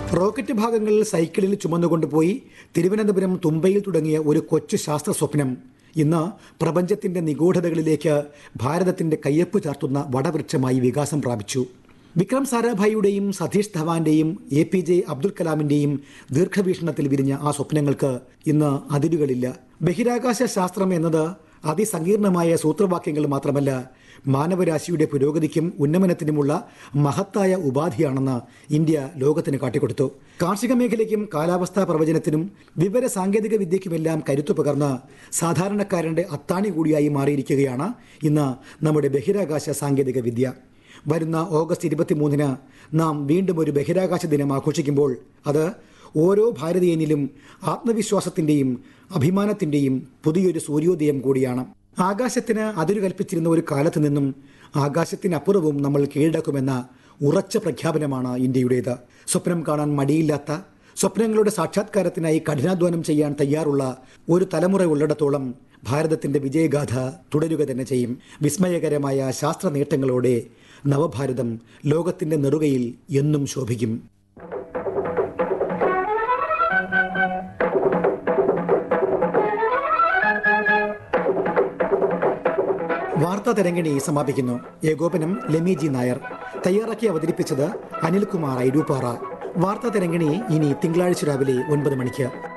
rocket ഭാഗങ്ങൾ സൈക്കിളിൽ ചുമന്നുകൊണ്ടുപോയി തിരുവനന്തപുരം തുമ്പയിൽ തുടങ്ങിയ ഒരു കൊച്ചു ശാസ്ത്ര സ്വപ്നം ഇന്ന് പ്രപഞ്ചത്തിന്റെ നിഗൂഢതകളിലേക്ക് ഭാരതത്തിന്റെ കയ്യൊപ്പ് ചാർത്തുന്ന വടവൃക്ഷമായി വികാസം പ്രാപിച്ചു വിക്രം സാരാഭായിയുടെയും സതീഷ് ധവാന്റെയും എ പി ജെ അബ്ദുൽ കലാമിന്റെയും ദീർഘവീക്ഷണത്തിൽ വിരിഞ്ഞ ആ സ്വപ്നങ്ങൾക്ക് ഇന്ന് അതിരുകളില്ല ബഹിരാകാശ ശാസ്ത്രം എന്നത് അതിസങ്കീർണമായ സൂത്രവാക്യങ്ങൾ മാത്രമല്ല മാനവരാശിയുടെ പുരോഗതിക്കും ഉന്നമനത്തിനുമുള്ള മഹത്തായ ഉപാധിയാണെന്ന് ഇന്ത്യ ലോകത്തിന് കാട്ടിക്കൊടുത്തു കാർഷിക മേഖലയ്ക്കും കാലാവസ്ഥാ പ്രവചനത്തിനും വിവര സാങ്കേതിക വിദ്യയ്ക്കുമെല്ലാം കരുത്തു പകർന്ന് സാധാരണക്കാരന്റെ അത്താണി കൂടിയായി മാറിയിരിക്കുകയാണ് ഇന്ന് നമ്മുടെ ബഹിരാകാശ സാങ്കേതിക വിദ്യ വരുന്ന ഓഗസ്റ്റ് ഇരുപത്തിമൂന്നിന് നാം വീണ്ടും ഒരു ബഹിരാകാശ ദിനം ആഘോഷിക്കുമ്പോൾ അത് ഓരോ ഭാരതീയനിലും ആത്മവിശ്വാസത്തിന്റെയും അഭിമാനത്തിന്റെയും പുതിയൊരു സൂര്യോദയം കൂടിയാണ് ആകാശത്തിന് അതിരു കൽപ്പിച്ചിരുന്ന ഒരു കാലത്ത് നിന്നും ആകാശത്തിനപ്പുറവും നമ്മൾ കീഴടക്കുമെന്ന ഉറച്ച പ്രഖ്യാപനമാണ് ഇന്ത്യയുടേത് സ്വപ്നം കാണാൻ മടിയില്ലാത്ത സ്വപ്നങ്ങളുടെ സാക്ഷാത്കാരത്തിനായി കഠിനാധ്വാനം ചെയ്യാൻ തയ്യാറുള്ള ഒരു തലമുറ ഉള്ളിടത്തോളം ഭാരതത്തിന്റെ വിജയഗാഥ തുടരുക തന്നെ ചെയ്യും വിസ്മയകരമായ ശാസ്ത്ര നേട്ടങ്ങളോടെ നവഭാരതം ലോകത്തിന്റെ നെറുകയിൽ എന്നും ശോഭിക്കും വാർത്താ തരംഗിണി സമാപിക്കുന്നു ഏകോപനം ലെമി ജി നായർ തയ്യാറാക്കി അവതരിപ്പിച്ചത് അനിൽകുമാർ ഐരൂപ്പാറ വാർത്താ തരംഗിണി ഇനി തിങ്കളാഴ്ച രാവിലെ ഒൻപത് മണിക്ക്